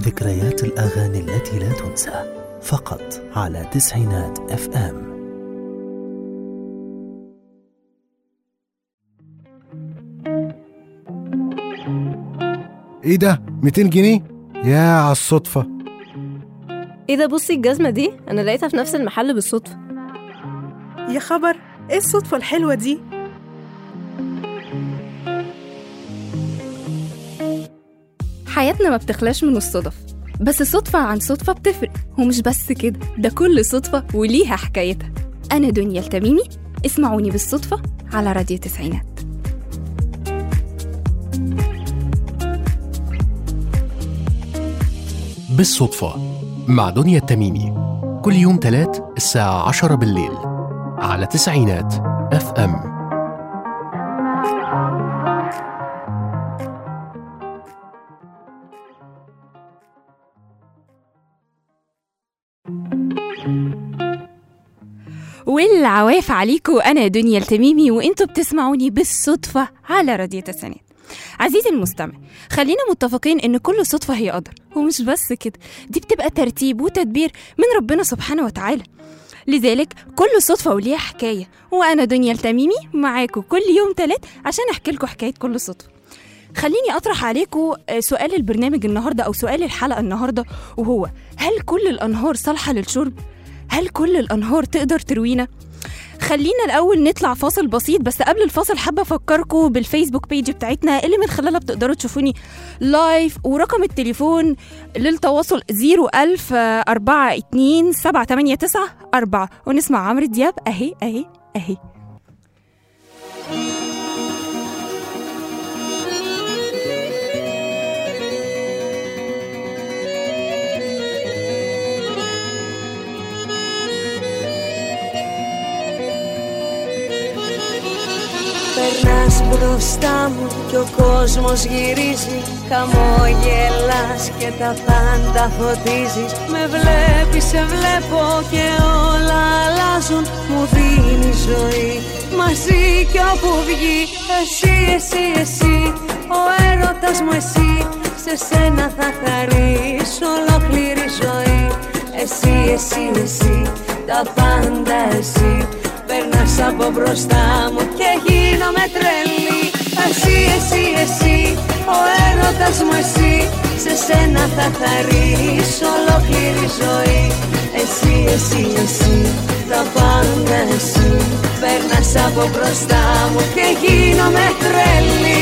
ذكريات الأغاني التي لا تنسى فقط على تسعينات اف ام ايه ده 200 جنيه يا على الصدفة ايه ده بصي الجزمة دي انا لقيتها في نفس المحل بالصدفة يا خبر ايه الصدفة الحلوة دي حياتنا ما بتخلاش من الصدف بس صدفة عن صدفة بتفرق ومش بس كده ده كل صدفة وليها حكايتها أنا دنيا التميمي اسمعوني بالصدفة على راديو تسعينات بالصدفة مع دنيا التميمي كل يوم تلات الساعة عشرة بالليل على تسعينات اف ام والعواف عليكم أنا دنيا التميمي وانتوا بتسمعوني بالصدفة على راديو تسعينات عزيزي المستمع خلينا متفقين ان كل صدفة هي قدر ومش بس كده دي بتبقى ترتيب وتدبير من ربنا سبحانه وتعالى لذلك كل صدفة وليها حكاية وأنا دنيا التميمي معاكم كل يوم تلات عشان أحكي لكم حكاية كل صدفة خليني أطرح عليكم آه، سؤال البرنامج النهاردة أو سؤال الحلقة النهاردة وهو هل كل الأنهار صالحة للشرب؟ هل كل الأنهار تقدر تروينا؟ خلينا الأول نطلع فاصل بسيط بس قبل الفاصل حابة أفكركم بالفيسبوك بيج بتاعتنا اللي من خلالها بتقدروا تشوفوني لايف ورقم التليفون للتواصل 01000 42 789 4 ونسمع عمرو دياب أهي أهي أهي Περνάς μπροστά μου και ο κόσμος γυρίζει Χαμόγελας και τα πάντα φωτίζεις Με βλέπεις, σε βλέπω και όλα αλλάζουν Μου δίνει ζωή μαζί κι όπου βγει Εσύ, εσύ, εσύ, ο έρωτας μου εσύ Σε σένα θα χαρείς ολόκληρη ζωή Εσύ, εσύ, εσύ, τα πάντα εσύ Περνάς από μπροστά μου και γίνομαι τρελή Εσύ, εσύ, εσύ, ο έρωτας μου εσύ Σε σένα θα χαρείς ολόκληρη ζωή Εσύ, εσύ, εσύ, τα πάντα εσύ Περνάς από μπροστά μου και γίνομαι τρελή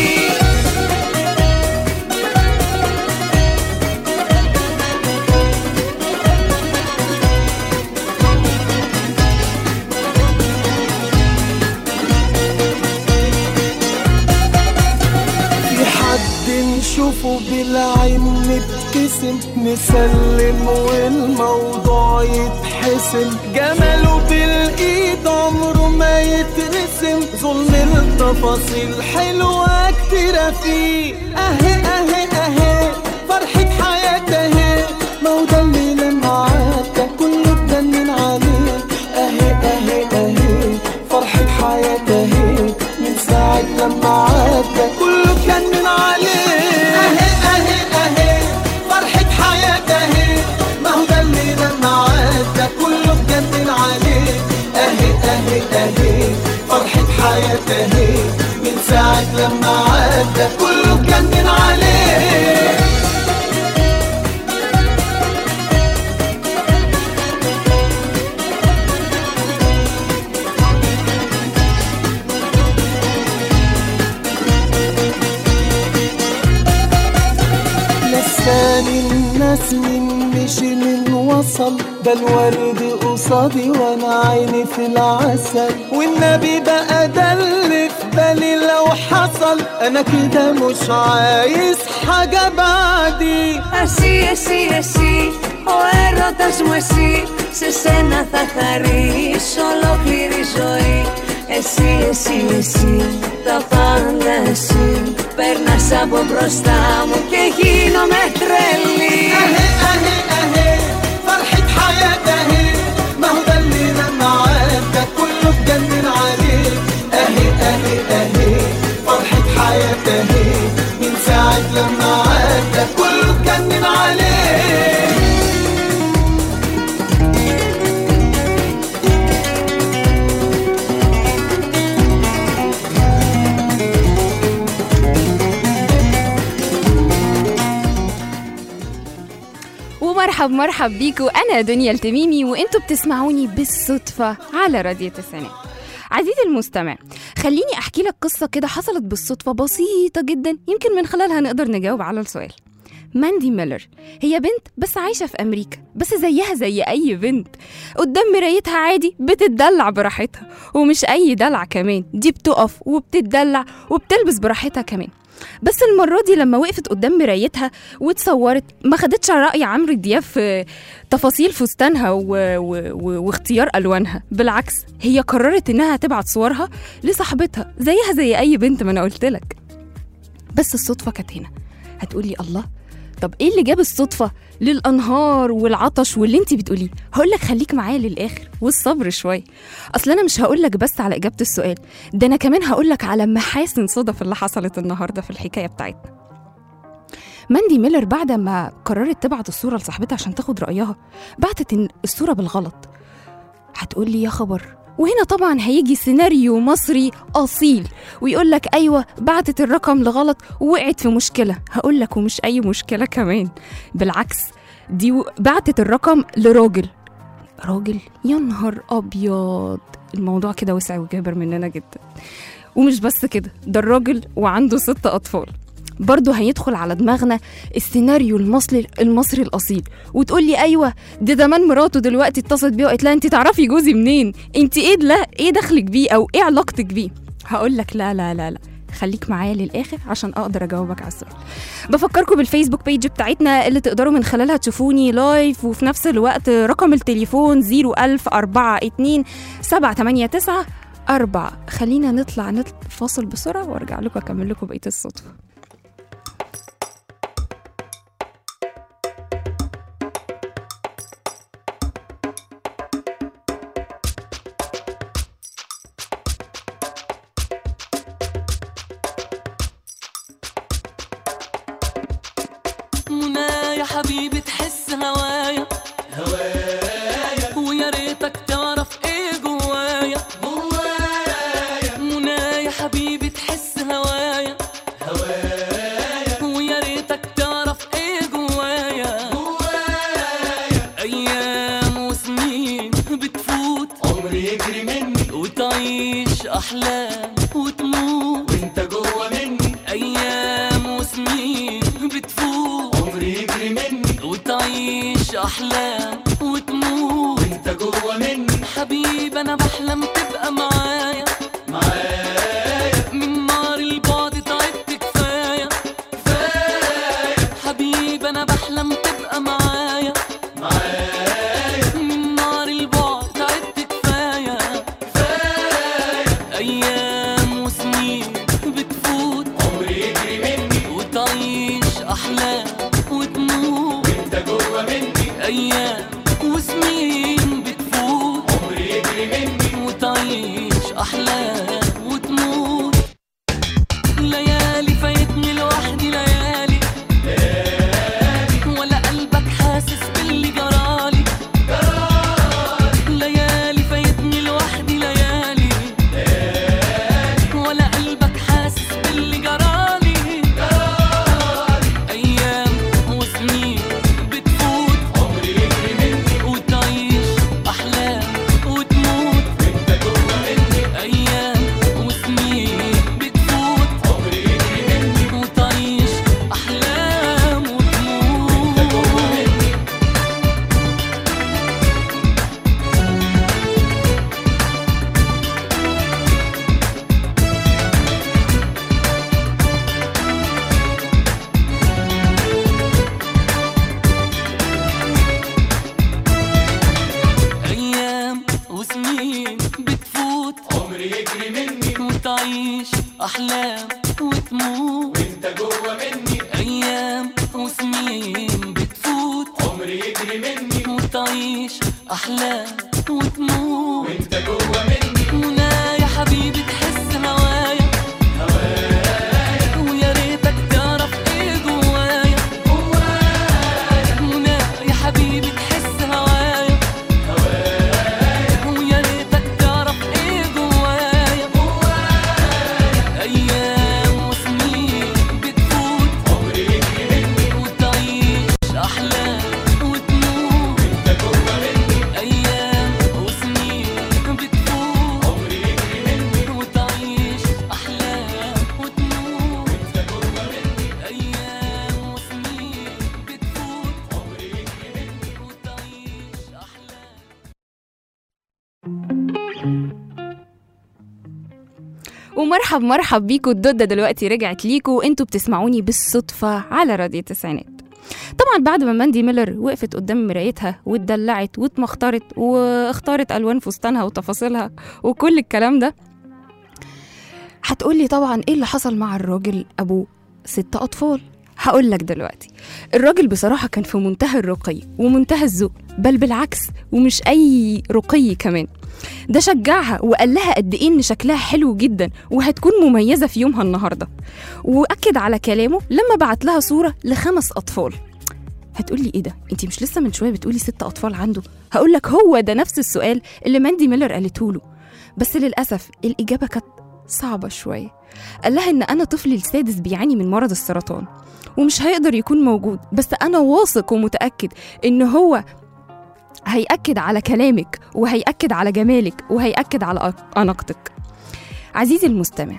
في حد نشوفه بالعين نبتسم نسلم والموضوع يتحسم جماله بالايد عمره ما يترسم ظلم التفاصيل حلوة كتيرة فيه اهي اهي اهي فرحة حياتي اهي ما هو ده اللي لما عدى كله اتجنن عليه اهي اهي اهي فرحة حياتي اهي من ساعة لما عدى كله اتجنن عليه اهي اهي اهي فرحة حياتي اهي ما هو ده اللي لما عدى كله اتجنن عليه اهي اهي اهي فرحة حياتي اهي من ساعة لما عدى كله اتجنن عليه لساني الناس من مشي من وصل ده الورد قصادي وانا عيني في العسل والنبي بقى ده اللي في بالي لو حصل انا كده مش عايز حاجة بعدي Εσύ, εσύ, εσύ, ο έρωτας μου εσύ Σε σένα θα χαρείς ολόκληρη ζωή Εσύ, εσύ, εσύ, τα πάντα εσύ Περνάς από μπροστά μου και γίνομαι τρελή اهي اهي اهي فرحة حياتي اهي ما هو ده اللي لما عدى كله اتجنن عليه اهي اهي اهي فرحة حياتي اهي من ساعة لما عدى كله اتجنن عليه مرحب مرحب بيكو أنا دنيا التميمي وانتوا بتسمعوني بالصدفة على راديو تسعينات عزيزي المستمع خليني أحكي لك قصة كده حصلت بالصدفة بسيطة جدا يمكن من خلالها نقدر نجاوب على السؤال ماندي ميلر هي بنت بس عايشة في أمريكا بس زيها زي أي بنت قدام مرايتها عادي بتتدلع براحتها ومش أي دلع كمان دي بتقف وبتتدلع وبتلبس براحتها كمان بس المرة دي لما وقفت قدام مرايتها واتصورت ما خدتش رأي عمرو دياب في تفاصيل فستانها و... و... و... واختيار ألوانها بالعكس هي قررت إنها تبعت صورها لصاحبتها زيها زي أي بنت ما أنا قلت لك بس الصدفة كانت هنا هتقولي الله طب ايه اللي جاب الصدفة للأنهار والعطش واللي انت بتقوليه هقولك خليك معايا للآخر والصبر شوية أصل أنا مش هقولك بس على إجابة السؤال ده أنا كمان هقولك على محاسن صدف اللي حصلت النهاردة في الحكاية بتاعتنا ماندي ميلر بعد ما قررت تبعت الصورة لصاحبتها عشان تاخد رأيها بعتت إن- الصورة بالغلط هتقولي يا خبر وهنا طبعا هيجي سيناريو مصري أصيل ويقول لك أيوة بعتت الرقم لغلط ووقعت في مشكلة هقول لك ومش أي مشكلة كمان بالعكس دي و- بعتت الرقم لراجل راجل يا نهار أبيض الموضوع كده وسع وكبر مننا جدا ومش بس كده ده الراجل وعنده ست أطفال برضه هيدخل على دماغنا السيناريو المصري المصري الاصيل وتقول لي ايوه ده زمان مراته دلوقتي اتصلت بيه وقالت لها انت تعرفي جوزي منين انت ايه لا ايه دخلك بيه او ايه علاقتك بيه هقول لك لا لا لا لا خليك معايا للاخر عشان اقدر اجاوبك على السؤال بفكركم بالفيسبوك بيج بتاعتنا اللي تقدروا من خلالها تشوفوني لايف وفي نفس الوقت رقم التليفون 01042 789 أربعة خلينا نطلع نطلع فاصل بسرعة وارجع لكم أكمل لكم بقية الصدفة منى يا حبيبي تحس هوايا هوايا ويا ريتك تعرف ايه جوايا جوايا منى يا حبيبي تحس هوايا هوايا ويا ريتك تعرف ايه جوايا جوايا ايام وسنين بتفوت عمري يجري مني وتعيش احلام وتموت وانت جوا مني ايام وسنين بتفوت عمري يجري مني وتعيش احلام وتموت وانت جوا مني حبيبي انا بحلم تبقى معايا معايا من نار البعد تعبت كفايه كفايه حبيبي انا بحلم تبقى معايا معايا من نار البعد تعبت كفايه كفايه ايام وسنين بتفوت عمري يجري مني وتعيش احلام وتموت وانت جوا مني ايام وسنين بتفوت عمري يجري مني وتعيش احلام وتموت ليالي فايتني لوحدي ليالي ولا قلبك حاسس باللي جرالي ليالي فايتني لوحدي ليالي ولا قلبك حاسس باللي جرالي ايام وسنين بتفوت عمري يجري مني وتعيش احلام وتموت وانت جوا مني ايام وسنين بتفوت عمري يجري مني وتعيش احلام وتموت وانت جوا مني ايام وسنين بتفوت عمري يجري مني وتعيش احلام وتموت وانت جوا مني ايام وسنين بتفوت عمري يجري مني وتعيش احلام وتموت وانت جوا مني منى يا حبيبي تحس هوايا هوايا ويا ريتك تعرف ايه جوايا جوايا منى يا حبيبي تحس هوايا ويا ريتك تعرف ايه جوايا جوايا ايام وسنين بتفوت عمري يجري مني وتعيش احلام وتموت ومرحب مرحب بيكوا الدودة دلوقتي رجعت ليكوا وانتوا بتسمعوني بالصدفة على راديو التسعينات طبعا بعد ما ماندي ميلر وقفت قدام مرايتها واتدلعت واتمخترت واختارت الوان فستانها وتفاصيلها وكل الكلام ده هتقولي طبعا ايه اللي حصل مع الراجل ابو ست اطفال هقول لك دلوقتي الراجل بصراحة كان في منتهى الرقي ومنتهى الذوق بل بالعكس ومش أي رقي كمان ده شجعها وقال لها قد ايه ان شكلها حلو جدا وهتكون مميزه في يومها النهارده واكد على كلامه لما بعت لها صوره لخمس اطفال هتقولي ايه ده انت مش لسه من شويه بتقولي ست اطفال عنده هقول لك هو ده نفس السؤال اللي ماندي ميلر قالته له بس للاسف الاجابه كانت صعبه شويه قال لها ان انا طفلي السادس بيعاني من مرض السرطان ومش هيقدر يكون موجود بس انا واثق ومتاكد ان هو هيأكد على كلامك وهيأكد على جمالك وهيأكد على أ- أناقتك عزيزي المستمع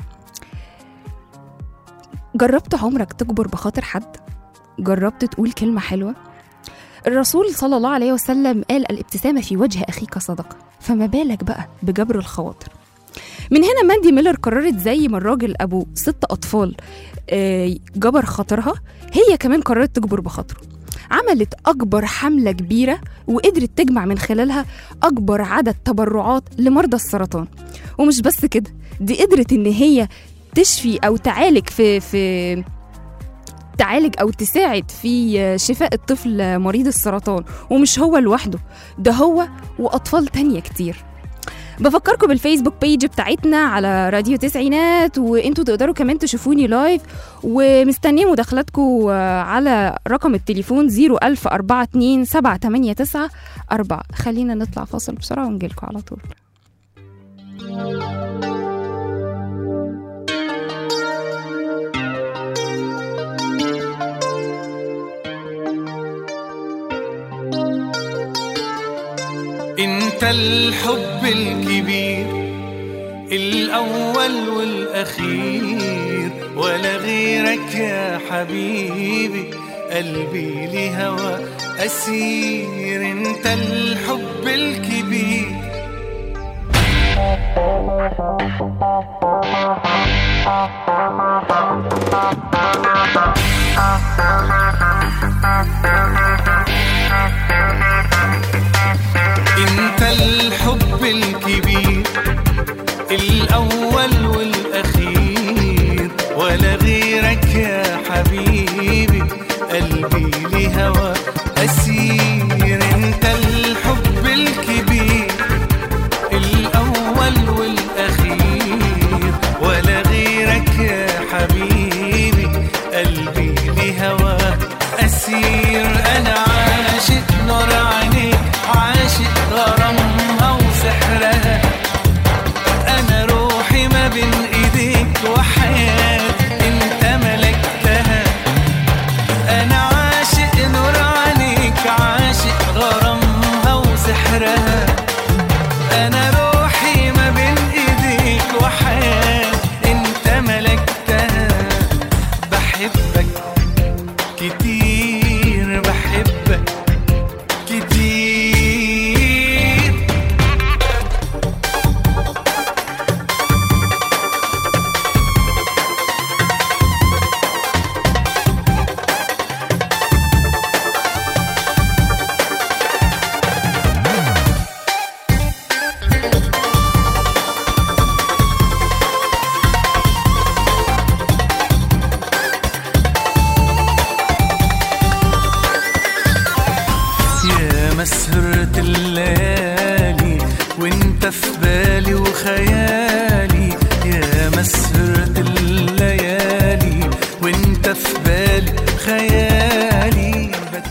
جربت عمرك تجبر بخاطر حد؟ جربت تقول كلمة حلوة؟ الرسول صلى الله عليه وسلم قال الابتسامة في وجه أخيك صدقة فما بالك بقى بجبر الخواطر من هنا ماندي ميلر قررت زي ما الراجل أبو ست أطفال آه، جبر خاطرها هي كمان قررت تجبر بخاطره عملت أكبر حملة كبيرة وقدرت تجمع من خلالها أكبر عدد تبرعات لمرضى السرطان ومش بس كده دي قدرت إن هي تشفي أو تعالج في في تعالج أو تساعد في شفاء الطفل مريض السرطان ومش هو لوحده ده هو وأطفال تانية كتير بفكركم بالفيسبوك بيج بتاعتنا على راديو تسعينات وانتوا تقدروا كمان تشوفوني لايف ومستنيه مداخلاتكم على رقم التليفون 01042 789 4 خلينا نطلع فاصل بسرعه ونجيلكم على طول انت الحب الكبير الاول والاخير ولا غيرك يا حبيبي قلبي لهوى اسير انت الحب الكبير انت الحب الكبير الاول والاخير ولا غيرك يا حبيبي قلبي لهوى اسير انت الحب الكبير الاول والاخير ولا غيرك يا حبيبي قلبي لهوى اسير انا عاشق نار عينيك عاشق غرامها وسحرها انا روحي ما بين ايديك وحياتي انت ملكتها انا عاشق نور عينيك عاشق غرامها وسحرها انا روحي ما بين ايديك وحياتي انت ملكتها بحبك كتير بحبك كتير يا مسهرة الليالي وانت في بالي وخيالي يا مسهرة الليالي وانت في بالي خيالي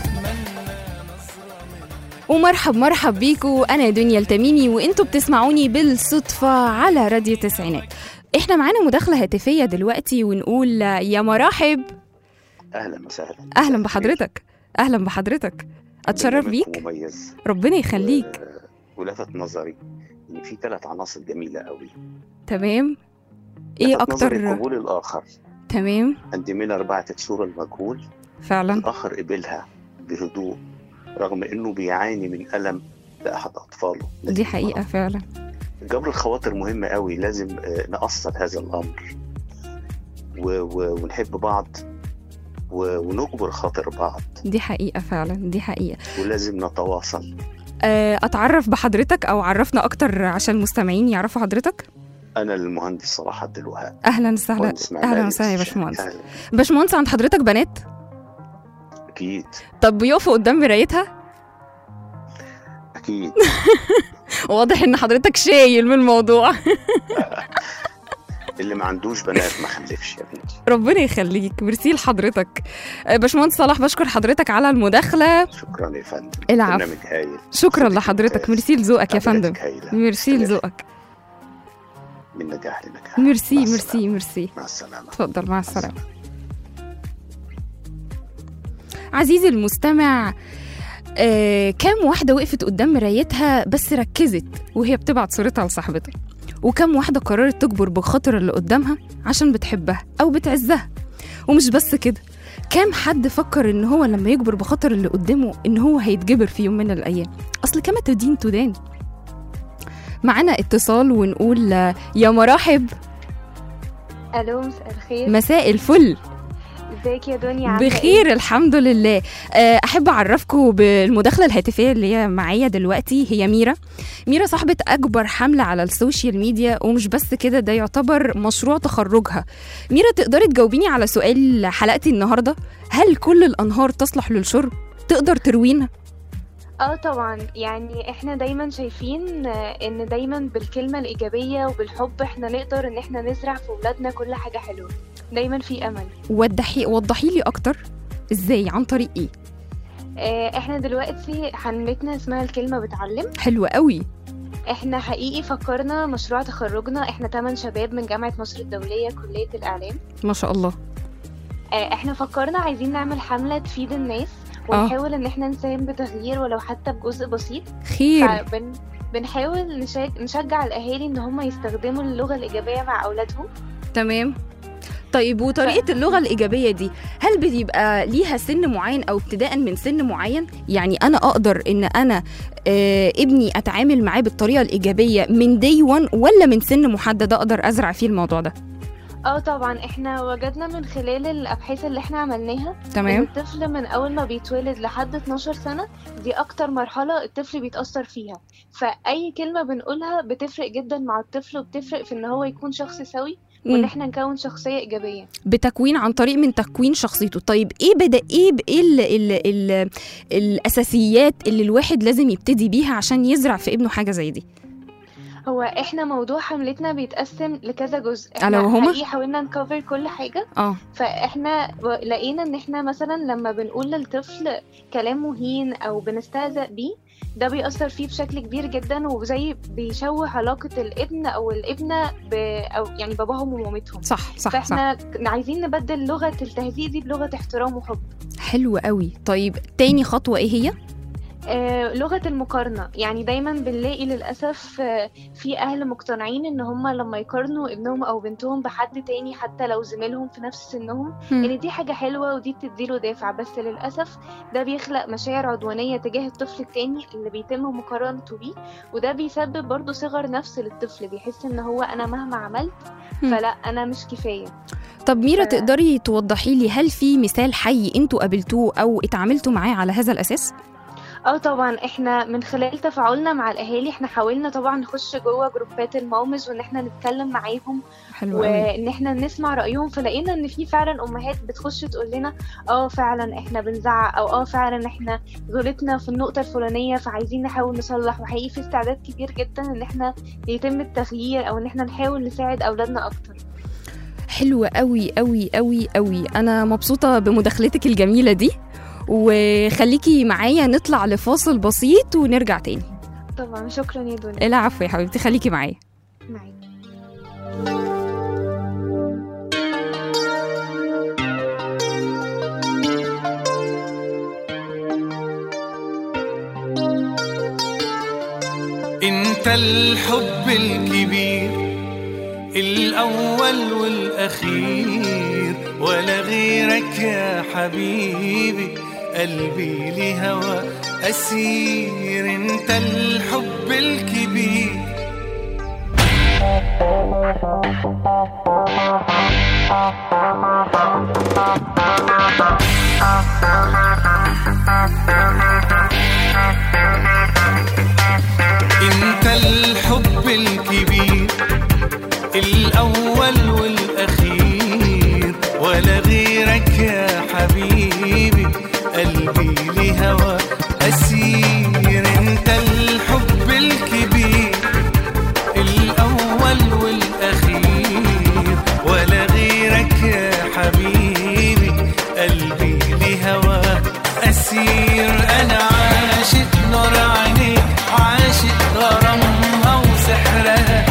ومرحب مرحب بيكوا انا دنيا التميمي وانتوا بتسمعوني بالصدفه على راديو تسعينات احنا معانا مداخله هاتفيه دلوقتي ونقول يا مراحب اهلا وسهلا اهلا بحضرتك اهلا بحضرتك اتشرف برنامجكم بيك مميز ربنا يخليك ولفت نظري ان في ثلاث عناصر جميله قوي تمام ايه لفت نظري اكتر قبول الاخر تمام عند ميلر بعتت صوره المجهول فعلا الاخر قبلها بهدوء رغم انه بيعاني من الم لاحد اطفاله دي حقيقه فعلا جبر الخواطر مهم قوي لازم آه، نأصل هذا الأمر و... و... ونحب بعض و... ونجبر خاطر بعض دي حقيقة فعلا دي حقيقة ولازم نتواصل آه، أتعرف بحضرتك أو عرفنا أكتر عشان المستمعين يعرفوا حضرتك أنا المهندس صلاح عبد الوهاب أهلا وسهلا مهندس معماري أهلا وسهلا يا بس- باشمهندس أهلاً. باشمهندس عند حضرتك بنات أكيد طب بيقفوا قدام مرايتها أكيد واضح إن حضرتك شايل من الموضوع اللي ما عندوش بنات ما خلفش يا بنتي ربنا يخليك ميرسي لحضرتك آه، باشمهندس صلاح بشكر حضرتك على المداخلة شكرا يا فندم العفو. برنامج هايل شكرا لحضرتك ميرسي لذوقك يا فندم تعبيراتك هايلة. ميرسي لذوقك من نجاح لنجاح ميرسي مع ميرسي السلامة. ميرسي مع السلامة اتفضل مع السلامة عزيزي المستمع آه كم واحدة وقفت قدام مرايتها بس ركزت وهي بتبعت صورتها لصاحبتها وكم واحدة قررت تجبر بخاطر اللي قدامها عشان بتحبها أو بتعزها ومش بس كده كام حد فكر ان هو لما يجبر بخاطر اللي قدامه ان هو هيتجبر في يوم من الايام اصل كما تدين تدان معانا اتصال ونقول آه، يا مراحب الو مساء الخير مساء الفل ازيك يا دنيا عامله بخير الحمد لله آه، احب اعرفكم بالمداخله الهاتفيه اللي هي معايا دلوقتي هي ميرا ميرا صاحبه اكبر حمله على السوشيال ميديا ومش بس كده ده يعتبر مشروع تخرجها ميرا تقدري تجاوبيني على سؤال حلقتي النهارده هل كل الانهار تصلح للشرب تقدر تروينا اه طبعا يعني احنا دايما شايفين آه، ان دايما بالكلمه الايجابيه وبالحب احنا نقدر ان احنا نزرع في ولادنا كل حاجه حلوه دايما في امل وضحي وضحي لي اكتر ازاي عن طريق ايه آه، احنا دلوقتي حملتنا اسمها الكلمه بتعلم حلوه قوي احنا حقيقي فكرنا مشروع تخرجنا احنا 8 شباب من جامعه مصر الدوليه كليه الاعلام ما شاء الله آه، احنا فكرنا عايزين نعمل حمله تفيد الناس آه. ونحاول ان احنا نساهم بتغيير ولو حتى بجزء بسيط خير فبن... بنحاول نشج... نشجع الاهالي ان هم يستخدموا اللغه الايجابيه مع اولادهم تمام طيب وطريقة اللغة الإيجابية دي هل بيبقى ليها سن معين أو ابتداء من سن معين؟ يعني أنا أقدر إن أنا آه ابني أتعامل معاه بالطريقة الإيجابية من دي 1 ولا من سن محدد أقدر أزرع فيه الموضوع ده؟ اه طبعا احنا وجدنا من خلال الابحاث اللي احنا عملناها تمام. ان الطفل من اول ما بيتولد لحد 12 سنه دي اكتر مرحله الطفل بيتاثر فيها فاي كلمه بنقولها بتفرق جدا مع الطفل وبتفرق في ان هو يكون شخص سوي وان مم. احنا نكون شخصيه ايجابيه بتكوين عن طريق من تكوين شخصيته طيب ايه بدا ايه ب- ايه ال ال ال الاساسيات اللي الواحد لازم يبتدي بيها عشان يزرع في ابنه حاجه زي دي هو احنا موضوع حملتنا بيتقسم لكذا جزء ألا احنا وهما؟ حقيقي حاولنا نكفر كل حاجه اه فاحنا و- لقينا ان احنا مثلا لما بنقول للطفل كلام مهين او بنستهزأ بيه ده بيأثر فيه بشكل كبير جدا وزي بيشوه علاقة الابن او الابنة ب... او يعني باباهم ومامتهم صح صح فاحنا صح. عايزين نبدل لغة التهزيء دي بلغة احترام وحب حلو قوي طيب تاني خطوه ايه هي آه، لغة المقارنة يعني دايما بنلاقي للأسف آه، في أهل مقتنعين إن هم لما يقارنوا ابنهم أو بنتهم بحد تاني حتى لو زميلهم في نفس سنهم مم. إن دي حاجة حلوة ودي بتديله دافع بس للأسف ده بيخلق مشاعر عدوانية تجاه الطفل التاني اللي بيتم مقارنته بيه وده بيسبب برضه صغر نفس للطفل بيحس إن هو أنا مهما عملت مم. فلا أنا مش كفاية طب ميرا ف- تقدري توضحي لي هل في مثال حي انتوا قابلتوه او اتعاملتوا معاه على هذا الاساس اه طبعا احنا من خلال تفاعلنا مع الاهالي احنا حاولنا طبعا نخش جوه جروبات المامز وان احنا نتكلم معاهم حلو قوي وان احنا نسمع رايهم فلقينا ان في فعلا امهات بتخش تقول لنا اه فعلا احنا بنزعق او اه فعلا احنا غلطنا في النقطه الفلانيه فعايزين نحاول نصلح وحقيقي في استعداد كبير جدا ان احنا يتم التغيير او ان احنا نحاول نساعد اولادنا اكتر حلوة قوي قوي قوي قوي انا مبسوطة بمداخلتك الجميلة دي وخليكي معايا نطلع لفاصل بسيط ونرجع تاني طبعا شكرا يا دنيا العفو يا حبيبتي خليكي معايا معاك انت الحب الكبير الاول والاخير ولا غيرك يا حبيبي قلبي لهوى اسير انت الحب الكبير انت الحب الكبير الاول والاخير ولا غيرك يا حبيبي قلبي لهوى اسير انت الحب الكبير الاول والاخير ولا غيرك يا حبيبي قلبي لهوى اسير انا عاشق نور عينيك عاشق غرامها وسحرها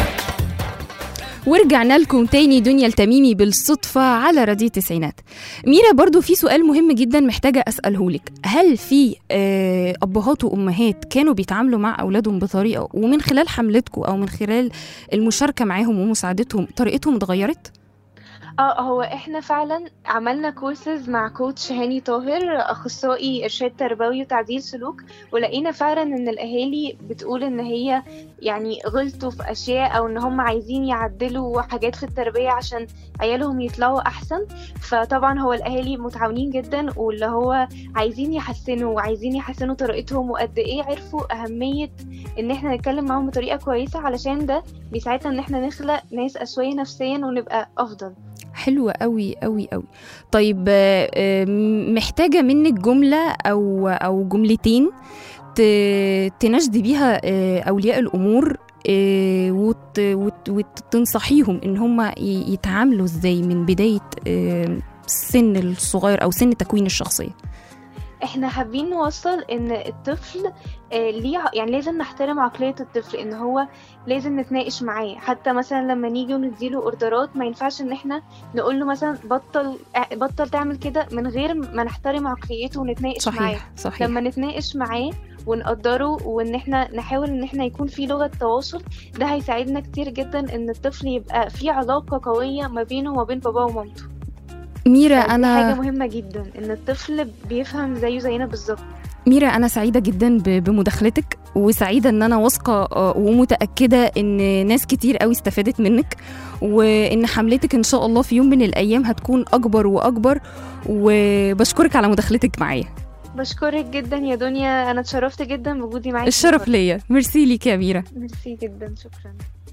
ورجعنا لكم تاني دنيا التميمي بالصدفة على راديو التسعينات ميرا برضو في سؤال مهم جدا محتاجة أسأله لك هل في آه، أبهات وأمهات كانوا بيتعاملوا مع أولادهم بطريقة ومن خلال حملتكم أو من خلال المشاركة معاهم ومساعدتهم طريقتهم اتغيرت؟ اه هو احنا فعلا عملنا كورسز مع كوتش هاني طاهر اخصائي ارشاد تربوي وتعديل سلوك ولقينا فعلا ان الاهالي بتقول ان هي يعني غلطوا في اشياء او ان هم عايزين يعدلوا حاجات في التربية عشان عيالهم يطلعوا احسن فطبعا هو الاهالي متعاونين جدا واللي هو عايزين يحسنوا وعايزين يحسنوا طريقتهم وقد ايه عرفوا اهمية ان احنا نتكلم معاهم بطريقة كويسة علشان ده بيساعدنا ان احنا نخلق ناس اسوية نفسيا ونبقى افضل حلوة قوي قوي قوي طيب آه، آه، محتاجة منك جملة أو أو جملتين ت- تناشدي بيها آه، أولياء الأمور آه، وت- وت- وتنصحيهم إن هم ي- يتعاملوا إزاي من بداية آه، السن الصغير أو سن تكوين الشخصية احنا حابين نوصل ان الطفل آه، ليه ع- يعني لازم نحترم عقلية الطفل ان هو لازم نتناقش معاه حتى مثلا لما نيجي ونديله اوردرات ما ينفعش ان احنا نقول له مثلا بطل اه، بطل تعمل كده من غير ما نحترم عقليته ونتناقش معاه صحيح صحيح لما نتناقش معاه ونقدره وان احنا نحاول ان احنا يكون في لغة تواصل ده هيساعدنا كتير جدا ان الطفل يبقى في علاقة قوية ما بينه وما بين باباه ومامته ميرا دي حاجة أنا مهمة جدا ان الطفل بيفهم زيه زينا بالظبط ميرا أنا سعيدة جدا ب- بمداخلتك وسعيدة إن أنا واثقة آه، ومتأكدة إن ناس كتير قوي استفادت منك وإن حملتك إن شاء الله في يوم من الأيام هتكون أكبر وأكبر وبشكرك على مداخلتك معايا بشكرك جدا يا دنيا انا اتشرفت جدا بوجودي معاكي الشرف ليا ميرسي ليك يا ميرا ميرسي جدا شكرا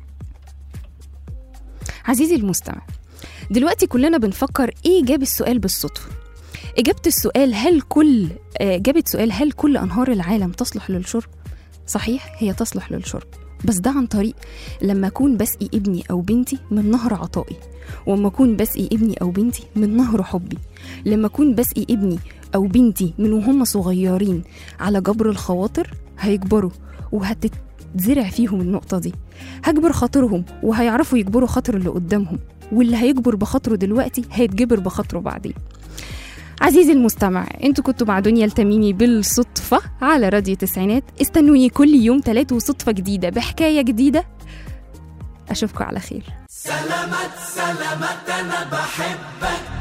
عزيزي المستمع دلوقتي كلنا بنفكر ايه جاب السؤال بالصدفة إجابة السؤال هل كل آه، إجابة سؤال هل كل أنهار العالم تصلح للشرب؟ صحيح هي تصلح للشرب بس ده عن طريق لما أكون بسقي ابني أو بنتي من نهر عطائي وأما أكون بسقي ابني أو بنتي من نهر حبي لما أكون بسقي ابني أو بنتي من وهم صغيرين على جبر الخواطر هيكبروا وهتتزرع فيهم النقطة دي هجبر خاطرهم وهيعرفوا يجبروا خاطر اللي قدامهم واللي هيجبر بخاطره دلوقتي هيتجبر بخاطره بعدين عزيزي المستمع انتوا كنتوا مع دنيا التميمي بالصدفة على راديو تسعينات استنوني كل يوم تلات وصدفة جديدة بحكاية جديدة أشوفكم على خير سلامات سلامات انا بحبك